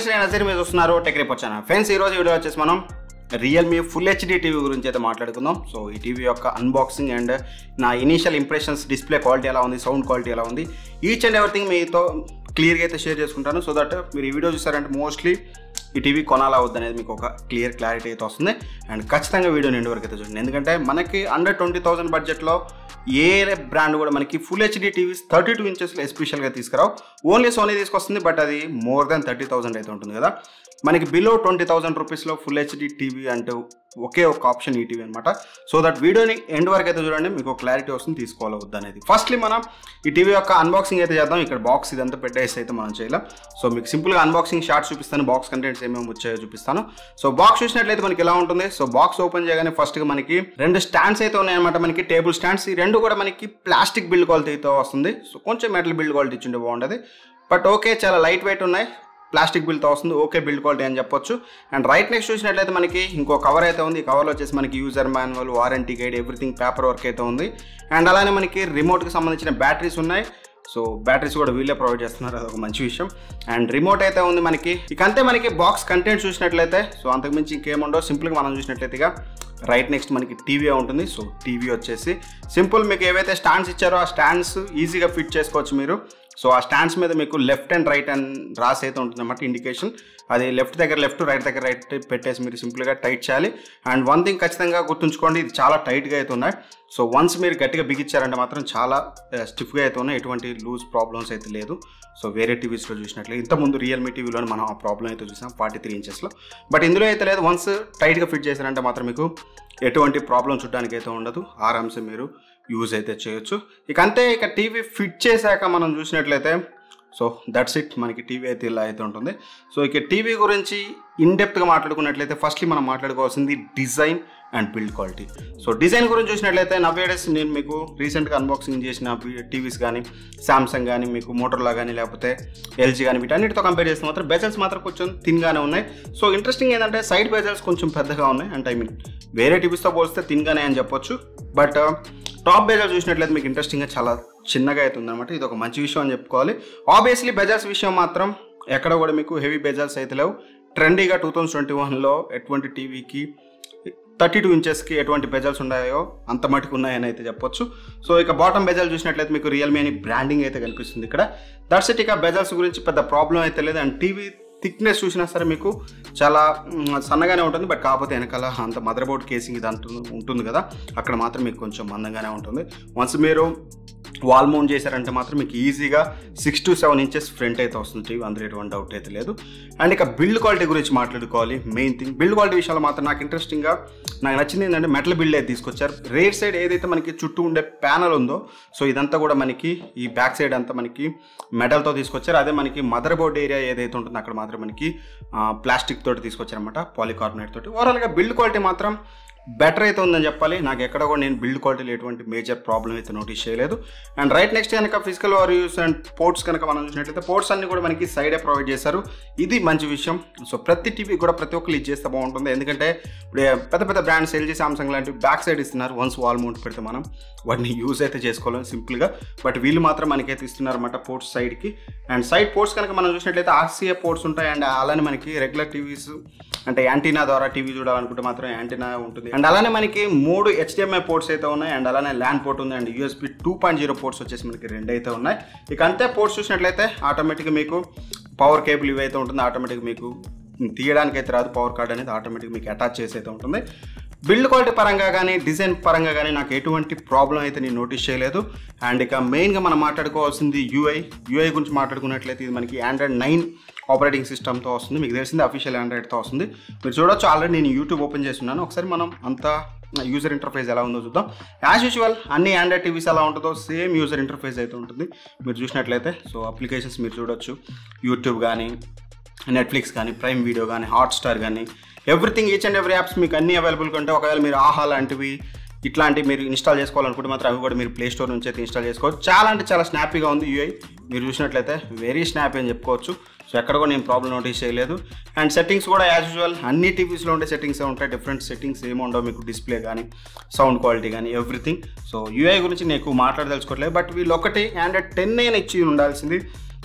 Friends నేను నజీర్ మీద వస్తున్నారు టెక్రిప్ వచ్చాను ఫ్రెండ్స్ ఈ రోజు వీడియో వచ్చేసి మనం రియల్మీ ఫుల్ హెచ్డి టీవీ గురించి అయితే మాట్లాడుకుందాం సో ఈ టీవీ యొక్క అన్బాక్సింగ్ అండ్ నా ఇనీషియల్ ఇంప్రెషన్స్ డిస్ప్లే క్వాలిటీ ఎలా ఉంది సౌండ్ క్వాలిటీ ఎలా ఉంది ఈచ్ అండ్ ఎవ్రీథింగ్ మీతో క్లియర్గా అయితే షేర్ చేసుకుంటాను సో దట్ మీరు ఈ వీడియో చూసారంటే మోస్ట్లీ ఈ టీవీ కొనాలా వద్దు అనేది మీకు ఒక క్లియర్ క్లారిటీ అయితే వస్తుంది అండ్ ఖచ్చితంగా వీడియో నిండి వరకు అయితే చూడండి ఎందుకంటే మనకి అండర్ ట్వంటీ థౌసండ్ బడ్జెట్లో ఏ బ్రాండ్ కూడా మనకి full HD TVs thirty two ఇంచెస్లో ఎస్పెషల్గా తీసుకురావు ఓన్లీ సోనీ తీసుకొస్తుంది బట్ అది మోర్ దాన్ థర్టీ థౌసండ్ అయితే ఉంటుంది కదా మనకి బిలో ట్వంటీ థౌసండ్ రూపీస్లో ఫుల్ హెచ్డి టీవీ అంటే ఒకే ఒక ఆప్షన్ ఈ టీవీ అనమాట సో దట్ వీడియోని ఎండ్ వరకు అయితే చూడండి మీకు క్లారిటీ వస్తుంది తీసుకోవాలి వద్దు అనేది ఫస్ట్లీ మనం ఈ టీవీ యొక్క అన్బాక్సింగ్ అయితే చేద్దాం ఇక్కడ బాక్స్ ఇదంతా పెట్టేసి అయితే మనం చేయలేం సో మీకు సింపుల్గా అన్బాక్సింగ్ షార్ట్ చూపిస్తాను బాక్స్ కంటెంట్స్ ఏమేమి వచ్చాయో చూపిస్తాను సో బాక్స్ చూసినట్లయితే మనకి ఎలా ఉంటుంది సో బాక్స్ ఓపెన్ చేయగానే ఫస్ట్గా మనకి రెండు స్టాండ్స్ అయితే ఉన్నాయన్నమాట మనకి టేబుల్ స్టాండ్స్ ఈ రెండు కూడా మనకి ప్లాస్టిక్ బిల్డ్ క్వాలిటీతో వస్తుంది సో కొంచెం మెటల్ బిల్డ్ క్వాలిటీ ఇచ్చిండే బాగుంటుంది బట్ ఓకే చాలా లైట్ వెయిట్ ఉన్నాయి ప్లాస్టిక్ బిల్తో వస్తుంది ఓకే బిల్డ్ క్వాలిటీ అని చెప్పొచ్చు అండ్ రైట్ నెక్స్ట్ చూసినట్లయితే మనకి ఇంకో కవర్ అయితే ఉంది ఈ కవర్లో వచ్చేసి మనకి user manual warranty guide everything paper work అయితే ఉంది అండ్ అలానే మనకి రిమోట్కి సంబంధించిన బ్యాటరీస్ ఉన్నాయి సో బ్యాటరీస్ కూడా వీళ్ళే ప్రొవైడ్ చేస్తున్నారు అదొక మంచి విషయం అండ్ రిమోట్ అయితే ఉంది మనకి ఇక అంతే మనకి బాక్స్ కంటెంట్ చూసినట్లయితే సో అంతకుమించి ఇంకేముండో సింపుల్గా మనం చూసినట్లయితే ఇక రైట్ నెక్స్ట్ మనకి టీవీ ఉంటుంది సో టీవీ వచ్చేసి సింపుల్ మీకు ఏవైతే స్టాండ్స్ ఇచ్చారో ఆ స్టాండ్స్ ఈజీగా ఫిట్ చేసుకోవచ్చు మీరు సో ఆ స్టాండ్స్ మీద మీకు లెఫ్ట్ అండ్ రైట్ అండ్ రాసి అయితే ఉంటుంది అన్నమాట ఇండికేషన్ అది లెఫ్ట్ దగ్గర లెఫ్ట్ రైట్ దగ్గర రైట్ పెట్టేసి మీరు సింపుల్గా టైట్ చేయాలి అండ్ వన్ థింగ్ ఖచ్చితంగా గుర్తుంచుకోండి ఇది చాలా టైట్గా అయితే ఉన్నాయి సో వన్స్ మీరు గట్టిగా బిగించారంటే మాత్రం చాలా స్టిఫ్గా అయితే ఉన్నాయి ఎటువంటి లూజ్ ప్రాబ్లమ్స్ అయితే లేదు సో వేరే టీవీస్లో చూసినట్లు ఇంతకుముందు రియల్మీ టీవీలో మనం ఆ ప్రాబ్లం అయితే చూసాం ఫార్టీ త్రీ ఇంచెస్లో బట్ ఇందులో అయితే లేదు వన్స్ టైట్గా ఫిట్ చేశారంటే మాత్రం మీకు ఎటువంటి ప్రాబ్లం చూడడానికి అయితే ఉండదు ఆరామ్సే మీరు యూజ్ అయితే చేయొచ్చు ఇక అంతే ఇక టీవీ ఫిట్ చేశాక మనం చూసినట్లయితే సో దట్స్ ఇట్ మనకి టీవీ అయితే ఇలా అయితే ఉంటుంది సో ఇక టీవీ గురించి ఇన్డెప్త్గా మాట్లాడుకున్నట్లయితే ఫస్ట్లీ మనం మాట్లాడుకోవాల్సింది design and build quality so design గురించి చూసినట్లయితే నవ్వేడేస్ నేను మీకు రీసెంట్గా అన్బాక్సింగ్ చేసిన టీవీస్ కానీ సామ్సంగ్ కానీ మీకు మోటర్లా కానీ లేకపోతే ఎల్జీ కానీ వీటన్నిటితో కంపేర్ చేస్తే మాత్రం బెజల్స్ మాత్రం కొంచెం థిన్గానే ఉన్నాయి సో ఇంట్రెస్టింగ్ ఏంటంటే సైడ్ బెజల్స్ కొంచెం పెద్దగా ఉన్నాయి అంటే ఐ మీన్ వేరే టీవీస్తో పోలిస్తే థిన్గానే అని చెప్పొచ్చు బట్ టాప్ బెజల్ చూసినట్లయితే మీకు ఇంట్రెస్టింగ్గా చాలా చిన్నగా అయితే ఉందన్నమాట ఇది ఒక మంచి విషయం అని చెప్పుకోవాలి ఆబ్వియస్లీ బెజల్స్ విషయం మాత్రం ఎక్కడ కూడా మీకు హెవీ బెజల్స్ అయితే లేవు ట్రెండీగా టూ థౌజండ్ ట్వంటీ వన్లో ఎటువంటి టీవీకి థర్టీ టూ ఇంచెస్కి ఎటువంటి బెజల్స్ ఉన్నాయో అంత మటుకు ఉన్నాయని అయితే చెప్పొచ్చు సో ఇక బాటమ్ బెజల్ చూసినట్లయితే మీకు రియల్మీ అని బ్రాండింగ్ అయితే కనిపిస్తుంది ఇక్కడ దట్స్ ఇట్ ఇక బెజల్స్ గురించి పెద్ద ప్రాబ్లం అయితే లేదు అండ్ టీవీ థిక్నెస్ చూసినా సరే మీకు చాలా మ్, సన్నగానే ఉంటుంది బట్ కాకపోతే వెనకాల అంత మదర్ బోర్డ్ కేసింగ్ ఇది అంటు ఉంటుంది కదా అక్కడ మాత్రం మీకు కొంచెం మందంగానే ఉంటుంది వన్స్ మీరు వాల్ మౌంట్ చేశారంటే మాత్రం మీకు ఈజీగా six to seven inches front అయితే వస్తుంది టీవీ అందులో ఎటువంటి డౌట్ అయితే లేదు అండ్ ఇక బిల్డ్ క్వాలిటీ గురించి మాట్లాడుకోవాలి మెయిన్ థింగ్ బిల్డ్ క్వాలిటీ విషయాలు మాత్రం నాకు ఇంట్రెస్టింగ్గా నాకు నచ్చింది ఏంటంటే మెటల్ బిల్డ్ అయితే తీసుకొచ్చారు రేర్ సైడ్ ఏదైతే మనకి చుట్టూ ఉండే ప్యానల్ ఉందో సో ఇదంతా కూడా మనకి ఈ బ్యాక్ సైడ్ అంతా మనకి మెటల్తో తీసుకొచ్చారు అదే మనకి మదర్ బోర్డ్ ఏరియా ఏదైతే ఉంటుందో అక్కడ మాత్రం మనకి ప్లాస్టిక్ తోటి తీసుకొచ్చారనమాట పాలికార్బోనేట్ తోటి ఓవరాల్గా బిల్డ్ క్వాలిటీ మాత్రం బెటర్ అయితే ఉందని చెప్పాలి నాకు ఎక్కడ కూడా నేను బిల్డ్ క్వాలిటీలో ఎటువంటి మేజర్ ప్రాబ్లం అయితే నోటీస్ చేయలేదు అండ్ రైట్ నెక్స్ట్ కనుక ఫిజికల్ యూస్ అండ్ పోర్ట్స్ కనుక మనం చూసినట్లయితే పోర్ట్స్ అన్ని కూడా మనకి సైడే ప్రొవైడ్ చేశారు ఇది మంచి విషయం సో ప్రతి టీవీ కూడా ప్రతి ఒక్కరు ఇది చేస్తే బాగుంటుంది ఎందుకంటే ఇప్పుడు పెద్ద పెద్ద బ్రాండ్స్ ఎల్జీ సామ్సంగ్ లాంటివి బ్యాక్ సైడ్ ఇస్తున్నారు వన్స్ వాల్ మౌంట్ పెడితే మనం వాటిని యూజ్ అయితే చేసుకోలేం సింపుల్గా బట్ వీళ్ళు మాత్రం మనకైతే ఇస్తున్నారు అనమాట పోర్ట్స్ సైడ్కి అండ్ సైడ్ పోర్ట్స్ కనుక మనం చూసినట్లయితే ఆర్సీఏ పోర్ట్స్ ఉంటాయి అండ్ అలానే మనకి రెగ్యులర్ టీవీస్ అంటే యాంటీనా ద్వారా టీవీ చూడాలనుకుంటే మాత్రం యాంటీనా ఉంటుంది అండ్ అలానే మనకి మూడు హెచ్డిఎంఐ పోర్ట్స్ అయితే ఉన్నాయి అండ్ అలానే ల్యాండ్ పోర్ట్ ఉంది and USB two point zero ports వచ్చేసి మనకి రెండు అయితే ఉన్నాయి ఇక అంతే పోర్ట్స్ చూసినట్లయితే ఆటోమేటిక్గా మీకు పవర్ కేబుల్ ఇవి అయితే ఉంటుంది ఆటోమేటిక్ మీకు తీయడానికి అయితే రాదు పవర్ కార్డ్ అనేది ఆటోమేటిక్ మీకు అటాచ్ చేసి అయితే ఉంటుంది బిల్డ్ క్వాలిటీ పరంగా కానీ డిజైన్ పరంగా కానీ నాకు ఎటువంటి ప్రాబ్లం అయితే నేను నోటీస్ చేయలేదు అండ్ ఇక మెయిన్గా మనం మాట్లాడుకోవాల్సింది యూఐ యూఐ గురించి మాట్లాడుకున్నట్లయితే ఇది మనకి ఆండ్రాయిడ్ నైన్ ఆపరేటింగ్ సిస్టమ్తో వస్తుంది మీకు తెలిసింది అఫీషియల్ ఆండ్రాయిడ్తో వస్తుంది మీరు చూడొచ్చు ఆల్రెడీ నేను యూట్యూబ్ ఓపెన్ చేస్తున్నాను ఒకసారి మనం అంతా యూజర్ ఇంటర్ఫేస్ ఎలా ఉందో చూద్దాం యాజ్ యూజువల్ అన్ని ఆండ్రాయిడ్ టీవీస్ ఎలా ఉంటుందో సేమ్ యూజర్ ఇంటర్ఫేస్ అయితే ఉంటుంది మీరు చూసినట్లయితే సో అప్లికేషన్స్ మీరు చూడొచ్చు యూట్యూబ్ కానీ నెట్ఫ్లిక్స్ కానీ ప్రైమ్ వీడియో కానీ హాట్స్టార్ కానీ everything each and every apps మీకు అన్ని అవైలబుల్గా ఉంటాయి ఒకవేళ మీరు ఆహా లాంటివి ఇట్లాంటివి మీరు ఇన్స్టాల్ చేసుకోవాలనుకుంటే మాత్రం అవి కూడా మీరు ప్లే స్టోర్ నుంచి అయితే ఇన్స్టాల్ చేసుకోవచ్చు చాలా అంటే చాలా స్నాపీగా ఉంది యూఐ మీరు చూసినట్లయితే వెరీ స్నాపీ అని చెప్పుకోవచ్చు సో ఎక్కడ కూడా నేను ప్రాబ్లం నోటీస్ చేయలేదు అండ్ సెట్టింగ్స్ కూడా యాజ్ యూజువల్ అన్ని టీవీస్లో ఉండే సెట్టింగ్స్ ఉంటాయి డిఫరెంట్ సెట్టింగ్స్ ఏమి ఉండవు మీకు డిస్ప్లే కానీ సౌండ్ క్వాలిటీ కానీ ఎవ్రీథింగ్ సో యూఐ గురించి నేను ఎక్కువ మాట్లాడదలుచుకోవట్లేదు బట్ వీళ్ళు ఒకటి ఆండ్రాయిడ్ టెన్ అయినా ఇచ్చి ఉండాల్సింది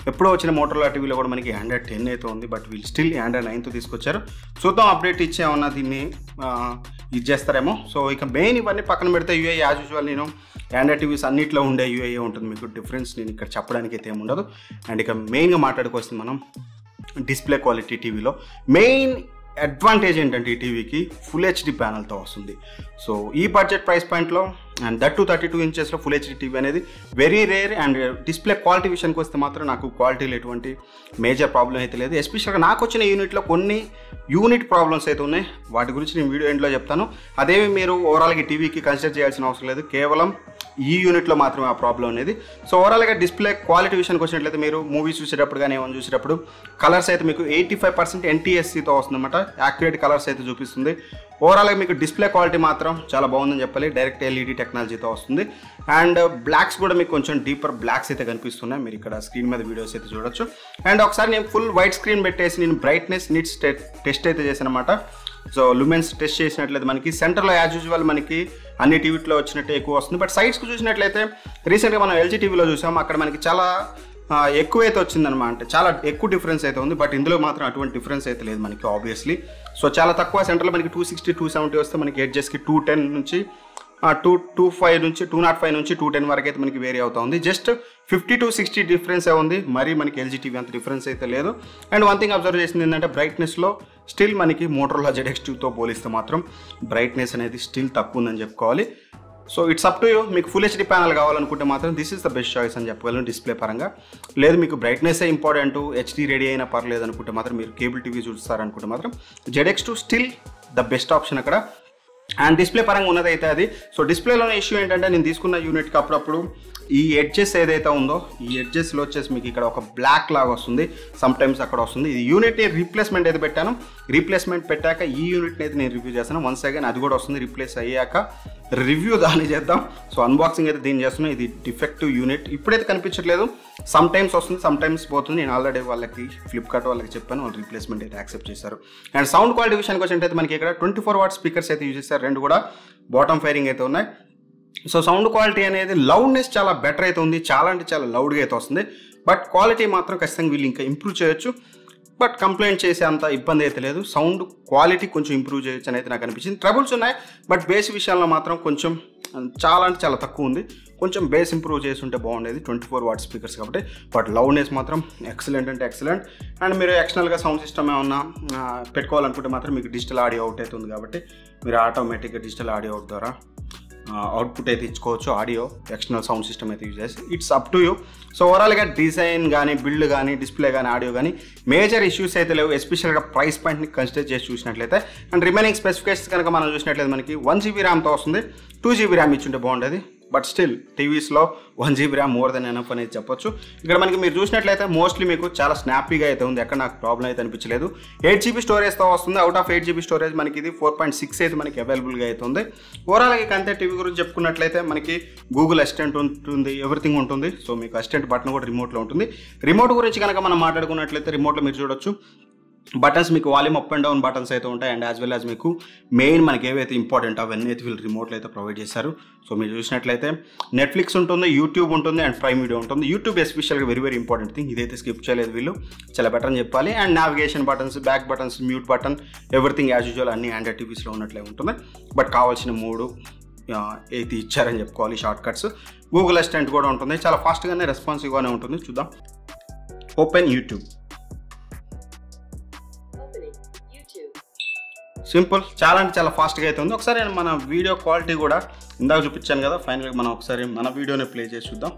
ఎప్పుడో వచ్చిన మోటోలా టీవీలో కూడా మనకి ఆండ్రాయిడ్ టెన్ అయితే ఉంది బట్ వీళ్ళు స్టిల్ ఆండ్రాయిడ్ నైన్తో తీసుకొచ్చారు చూద్దాం అప్డేట్ ఇచ్చేమన్నా దీన్ని ఆ, ఇది చేస్తారేమో సో ఇక మెయిన్ ఇవన్నీ పక్కన పెడితే యూఏ యాజ్ యూజువల్ నేను ఆండ్రాయిడ్ టీవీస్ అన్నిట్లో ఉండే యూఏ ఉంటుంది మీకు డిఫరెన్స్ నేను ఇక్కడ చెప్పడానికి అయితే ఏమి ఉండదు అండ్ ఇక మెయిన్గా మాట్లాడుకోవచ్చు మనం డిస్ప్లే క్వాలిటీ టీవీలో మెయిన్ అడ్వాంటేజ్ ఏంటంటే ఈ టీవీకి ఫుల్ హెచ్డి ప్యానల్తో వస్తుంది సో ఈ బడ్జెట్ ప్రైస్ పాయింట్లో and that to thirty two ఇంచెస్లో ఫుల్ హెచ్డి టీవీ అనేది very rare and display quality విషయానికి వస్తే మాత్రం నాకు క్వాలిటీలో ఎటువంటి మేజర్ ప్రాబ్లం అయితే లేదు ఎస్పెషల్గా నాకు వచ్చిన యూనిట్లో కొన్ని యూనిట్ ప్రాబ్లమ్స్ అయితే ఉన్నాయి వాటి గురించి నేను వీడియో ఎండ్లో చెప్తాను అదేమి మీరు ఓవరాల్గా టీవీకి కన్సిడర్ చేయాల్సిన అవసరం లేదు కేవలం ఈ యూనిట్లో మాత్రమే ఆ ప్రాబ్లం అనేది సో ఓవరాల్గా డిస్ప్లే క్వాలిటీ విషయానికి వచ్చినట్లయితే మీరు మూవీస్ చూసేటప్పుడు కానీ ఏమైనా చూసేటప్పుడు కలర్స్ అయితే మీకు ఎయిటీ ఫైవ్ పర్సెంట్ ఎన్టీఎస్సీతో వస్తుందన్నమాట యాక్యురేట్ కలర్స్ అయితే చూపిస్తుంది ఓవరాల్గా మీకు డిస్ప్లే క్వాలిటీ మాత్రం చాలా బాగుందని చెప్పాలి డైరెక్ట్ ఎల్ఈడి టెక్నాలజీతో వస్తుంది అండ్ బ్లాక్స్ కూడా మీకు కొంచెం డీపర్ బ్లాక్స్ అయితే కనిపిస్తున్నాయి మీరు ఇక్కడ స్క్రీన్ మీద వీడియోస్ అయితే చూడొచ్చు అండ్ ఒకసారి నేను ఫుల్ వైట్ స్క్రీన్ పెట్టేసి నేను బ్రైట్నెస్ నీట్స్ టెస్ట్ అయితే చేశాను అనమాట సో లుమెన్స్ టెస్ట్ చేసినట్లయితే మనకి సెంటర్లో యాజ్ యూజువల్ మనకి అన్ని టీవీలో వచ్చినట్టే ఎక్కువ వస్తుంది బట్ సైడ్స్కి చూసినట్లయితే రీసెంట్గా మనం ఎల్జీ టీవీలో చూసాం అక్కడ మనకి చాలా ఆ, ఎక్కువైతే వచ్చిందనమాట అంటే చాలా ఎక్కువ డిఫరెన్స్ అయితే ఉంది బట్ ఇందులో మాత్రం అటువంటి డిఫరెన్స్ అయితే లేదు మనకి ఆబ్వియస్లీ సో చాలా తక్కువ సెంటర్లో మనకి టూ సిక్స్టీ టూ సెవెంటీ వస్తే మనకి ఎడ్జెస్కి టూ టెన్ నుంచి టూ టూ ఫైవ్ నుంచి టూ నాట్ ఫైవ్ నుంచి టూ టెన్ వరకు అయితే మనకి వేరీ అవుతా ఉంది just fifty to sixty difference ఏ ఉంది మరి మనకి ఎల్జీ టీవీ అంత డిఫరెన్స్ అయితే లేదు అండ్ వన్ థింగ్ అబ్జర్వ్ చేసింది ఏంటంటే బ్రైట్నెస్లో స్టిల్ మనకి మోటరోలా జెడెక్స్ టూతో పోలిస్తే మాత్రం బ్రైట్నెస్ అనేది స్టిల్ తక్కువ ఉందని చెప్పుకోవాలి so it's up to you మీకు ఫుల్ హెచ్డీ ప్యానల్ కావాలనుకుంటే మాత్రం this is the best choice అని చెప్పగలను డిస్ప్లే పరంగా లేదు మీకు బ్రైట్నెస్ ఇంపార్టెంట్ హెచ్డీ రెడీ అయినా పర్లేదు అనుకుంటే మాత్రం మీరు కేబుల్ టీవీ చూస్తారనుకుంటే మాత్రం ZX two still the best option అక్కడ అండ్ డిస్ప్లే పరంగా ఉన్నదైతే అది సో డిస్ప్లేలోనే ఇష్యూ ఏంటంటే నేను తీసుకున్న యూనిట్కి అప్పుడప్పుడు ఈ ఎడ్జెస్ ఏదైతే ఉందో ఈ ఎడ్జెస్లో వచ్చేసి మీకు ఇక్కడ ఒక బ్లాక్ లాగా వస్తుంది సమ్ టైమ్స్ అక్కడ వస్తుంది ఇది యూనిట్ని రీప్లేస్మెంట్ అయితే పెట్టాను రీప్లేస్మెంట్ పెట్టాక ఈ యూనిట్ని అయితే నేను రివ్యూ చేస్తాను వన్స్ అగైన్ అది కూడా వస్తుంది రీప్లేస్ అయ్యాక రివ్యూ దాన్ని చేద్దాం సో అన్బాక్సింగ్ అయితే దీన్ని చేస్తున్నాం ఇది డిఫెక్టివ్ యూనిట్ ఇప్పుడైతే కనిపించట్లేదు సమ్ టైమ్స్ వస్తుంది సమ్ టైమ్స్ పోతుంది నేను ఆల్రెడీ వాళ్ళకి ఫ్లిప్కార్ట్ వాళ్ళకి చెప్పాను వాళ్ళు రీప్లేస్మెంట్ అయితే యాక్సెప్ట్ చేశారు అండ్ సౌండ్ క్వాలిటీ విషయానికి వచ్చినట్టయితే మనకి ఇక్కడ ట్వంటీ ఫోర్ వాట్ స్పీకర్స్ అయితే యూజ్ చేస్తారు రెండు కూడా బాటమ్ ఫైరింగ్ అయితే ఉన్నాయి సో సౌండ్ క్వాలిటీ అనేది లౌడ్నెస్ చాలా బెటర్ అయితే ఉంది చాలా అంటే చాలా లౌడ్గా అయితే వస్తుంది బట్ క్వాలిటీ మాత్రం ఖచ్చితంగా వీళ్ళు ఇంకా ఇంప్రూవ్ చేయొచ్చు బట్ కంప్లైంట్ చేసే అంత ఇబ్బంది అయితే లేదు సౌండ్ క్వాలిటీ కొంచెం ఇంప్రూవ్ చేయొచ్చు అని అయితే నాకు అనిపించింది ట్రబుల్స్ ఉన్నాయి బట్ బేస్ విషయాల్లో మాత్రం కొంచెం చాలా అంటే చాలా తక్కువ ఉంది కొంచెం బేస్ ఇంప్రూవ్ చేసి ఉంటే బాగుండేది ట్వంటీ ఫోర్ వాట్ స్పీకర్స్ కాబట్టి బట్ లౌడ్నెస్ మాత్రం ఎక్సలెంట్ అంటే ఎక్సలెంట్ అండ్ మీరు ఎక్స్టర్నల్గా సౌండ్ సిస్టమ్ ఏమన్నా ఆ, పెట్టుకోవాలనుకుంటే మాత్రం మీకు డిజిటల్ ఆడియో అవుట్ అవుతుంది కాబట్టి మీరు ఆటోమేటిక్గా డిజిటల్ ఆడియో అవుట్ ద్వారా అవుట్పుట్ అయితే ఇచ్చుకోవచ్చు ఆడియో ఎక్స్టర్నల్ సౌండ్ సిస్టమ్ అయితే యూజ్ చేసి it's up to you so ఓవరాల్గా డిజైన్ కానీ బిల్డ్ కానీ డిస్ప్లే కానీ ఆడియో కానీ మేజర్ ఇష్యూస్ అయితే లేవు ఎస్పెషల్గా ప్రైస్ పాయింట్ని కన్సిడర్ చేసి చూసినట్లయితే అండ్ రిమైనింగ్ స్పెసిఫికేషన్స్ కనుక మనం చూసినట్లయితే మనకి వన్ జీబీ ర్యామ్తో వస్తుంది టూ జీబీ ర్యామ్ ఇచ్చుంటే బాగుండేది బట్ స్టిల్ టీవీస్లో one GB RAM more than enough అనేది చెప్పొచ్చు ఇక్కడ మనకి మీరు చూసినట్లయితే మోస్ట్లీ మీకు చాలా స్నాపీగా అయితే ఉంది ఎక్కడ నాకు ప్రాబ్లం అయితే అనిపించలేదు ఎయిట్ జీబీ స్టోరేజ్తో వస్తుంది out of eight GB storage మనకి ఇది ఫోర్ పాయింట్ సిక్స్ అయితే మనకి అవైలబుల్గా అయితే ఉంది ఓవరాల్గా ఇక అంతే టీవీ గురించి చెప్పుకున్నట్లయితే మనకి గూగుల్ అసిస్టెంట్ ఉంటుంది ఎవ్రీథింగ్ ఉంటుంది సో మీకు అసిస్టెంట్ బటన్ కూడా రిమోట్లో ఉంటుంది రిమోట్ గురించి కనుక మనం మాట్లాడుకున్నట్లయితే రిమోట్లో మీరు చూడొచ్చు బటన్స్ మీకు volume up and down buttons అయితే ఉంటాయి అండ్ యాజ్ వెల్ యాజ్ మీకు మెయిన్ మనకి ఏవైతే ఇంపార్టెంట్ అవన్నీ అయితే వీళ్ళు రిమోట్లో అయితే ప్రొవైడ్ చేశారు సో మీరు చూసినట్లయితే నెట్ఫ్లిక్స్ ఉంటుంది యూట్యూబ్ ఉంటుంది అండ్ ప్రైమ్ వీడియో ఉంటుంది యూట్యూబ్ ఎస్పెషల్గా వెరీ వెరీ ఇంపార్టెంట్ థింగ్ ఇదైతే స్కిప్ చేయలేదు వీళ్ళు చాలా బెటర్ అని చెప్పాలి and navigation buttons back buttons mute button everything as usual అన్ని ఆండ్రాయిడ్ టీవీస్లో ఉన్నట్లే ఉంటుంది బట్ కావాల్సిన మూడు ఆ, అయితే ఇచ్చారని చెప్పుకోవాలి షార్ట్ కట్స్ గూగుల్ అసిస్టెంట్ కూడా ఉంటుంది చాలా ఫాస్ట్గానే రెస్పాన్సివ్గానే ఉంటుంది చూద్దాం open YouTube Opening YouTube. Simple చాలా అంటే చాలా ఫాస్ట్గా అయితే ఉంది ఒకసారి నేను మన వీడియో క్వాలిటీ కూడా ఇందాక చూపించాను కదా ఫైనల్గా మనం ఒకసారి మన వీడియోని ప్లే చేసి చూద్దాం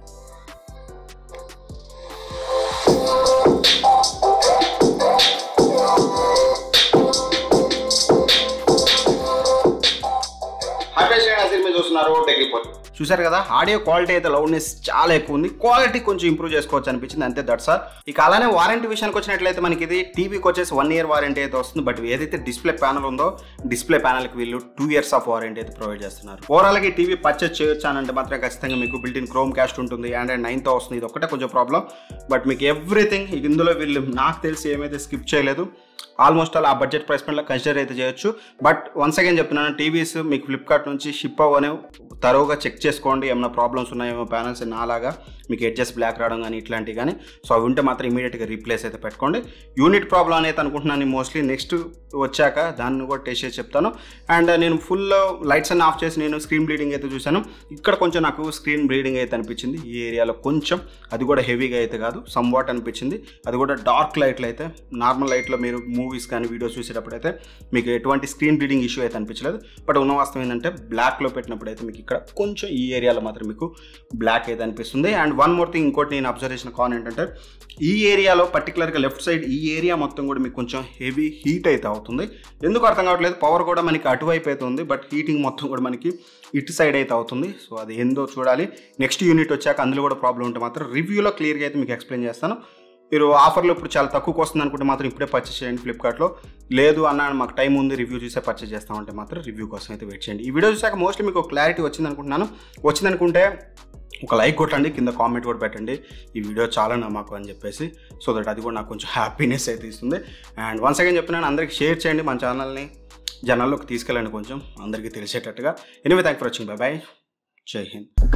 హాయ్ ఫ్రెండ్స్ మీరు చూస్తున్నారు టెక్ రిపోర్ట్ చూసారు కదా ఆడియో క్వాలిటీ అయితే లౌడ్నెస్ చాలా ఎక్కువ ఉంది క్వాలిటీ కొంచెం ఇంప్రూవ్ చేసుకోవచ్చు అనిపించింది అంతే దట్ సార్ ఇక అలానే వారంటీ విషయానికి వచ్చినట్లయితే మనకి ఇది టీవీకి వచ్చేసి వన్ ఇయర్ వారంటీ అయితే వస్తుంది బట్ ఏదైతే డిస్ప్లే ప్యానల్ ఉందో డిస్ప్లే ప్యానల్కి వీళ్ళు టూ ఇయర్స్ ఆఫ్ వారంటీ అయితే ప్రొవైడ్ చేస్తున్నారు ఓవరాల్గా ఈ టీవీ పర్చేస్ చేయొచ్చు అని అంటే మాత్రం ఖచ్చితంగా మీకు బిల్ట్ ఇన్ క్రోమ్ క్యాస్ట్ ఉంటుంది ఆండ్రాయిడ్ నైన్తో వస్తుంది ఇది ఒకటే కొంచెం ప్రాబ్లం బట్ మీకు ఎవ్రీథింగ్ ఇందులో వీళ్ళు నాకు తెలిసి ఏమైతే స్కిప్ చేయలేదు ఆల్మోస్ట్ అలా ఆ బడ్జెట్ ప్రైస్ పాయింట్లో కన్సిడర్ అయితే చేయొచ్చు బట్ వన్స్ అగైన్ చెప్తున్నాను టీవీస్ మీకు ఫ్లిప్కార్ట్ నుంచి షిప్ అవ్వనే తరోగా చెక్ చేసుకోండి ఏమైనా ప్రాబ్లమ్స్ ఉన్నాయేమో ప్యానల్స్ నాలాగా మీకు ఎడ్జెస్ బ్లాక్ రావడం కానీ ఇట్లాంటివి కానీ సో అవి ఉంటే మాత్రం ఇమీడియట్గా రీప్లేస్ అయితే పెట్టుకోండి యూనిట్ ప్రాబ్లం అనేది అనుకుంటున్నాను మోస్ట్లీ నెక్స్ట్ వచ్చాక దాన్ని కూడా టెస్ట్ చేసి చెప్తాను అండ్ నేను ఫుల్ లైట్స్ అన్ని ఆఫ్ చేసి నేను స్క్రీన్ బ్లీడింగ్ అయితే చూశాను ఇక్కడ కొంచెం నాకు స్క్రీన్ బ్లీడింగ్ అయితే అనిపించింది ఈ ఏరియాలో కొంచెం అది కూడా హెవీగా అయితే కాదు సమ్ వాట్ అనిపించింది అది కూడా డార్క్ లైట్లో అయితే నార్మల్ లైట్లో మీరు మూవీస్ కానీ వీడియోస్ చూసేటప్పుడు అయితే మీకు ఎటువంటి స్క్రీన్ బ్లీడింగ్ ఇష్యూ అయితే అనిపించలేదు బట్ ఉన్న వాస్తవం ఏంటంటే బ్లాక్లో పెట్టినప్పుడు అయితే మీకు ఇక్కడ కొంచెం ఈ ఏరియాలో మాత్రం మీకు బ్లాక్ అయితే అనిపిస్తుంది అండ్ వన్ మోర్ థింగ్ ఇంకోటి నేను అబ్జర్వ్ చేసిన కాన్ ఏంటంటే ఈ ఏరియాలో పర్టికులర్గా లెఫ్ట్ సైడ్ ఈ ఏరియా మొత్తం కూడా మీకు కొంచెం హెవీ హీట్ అయితే అవుతుంది ఎందుకు అర్థం కావట్లేదు పవర్ కూడా మనకి అటువైపు అయితే ఉంది బట్ హీటింగ్ మొత్తం కూడా మనకి ఇటు సైడ్ అయితే అవుతుంది సో అది ఏందో చూడాలి నెక్స్ట్ యూనిట్ వచ్చాక అందులో కూడా ప్రాబ్లం ఉంటే మాత్రం రివ్యూలో క్లియర్గా అయితే మీకు ఎక్స్ప్లెయిన్ చేస్తాను మీరు ఆఫర్లో ఇప్పుడు చాలా తక్కువకి వస్తుంది అనుకుంటే మాత్రం ఇప్పుడే పర్చేస్ చేయండి ఫ్లిప్కార్ట్లో లేదు అన్న మాకు టైం ఉంది రివ్యూ చూసే పర్చేస్ చేస్తామంటే మాత్రం రివ్యూ కోసం అయితే వెయిట్ చేయండి ఈ వీడియో చూసాక మోస్ట్లీ మీకు క్లారిటీ వచ్చింది అనుకుంటున్నాను వచ్చిందనుకుంటే ఒక లైక్ కొట్టండి కింద కామెంట్ కూడా పెట్టండి ఈ వీడియో చాలా నా మాకు అని చెప్పేసి సో దట్ అది కూడా నాకు కొంచెం హ్యాపీనెస్ అయితే ఇస్తుంది అండ్ వన్స్ అగైన్ చెప్తున్నాను అందరికి షేర్ చేయండి మన ఛానల్ని జనాల్లోకి తీసుకెళ్ళండి కొంచెం అందరికీ తెలిసేటట్టుగా anyway thank for watching bye bye జై హింద్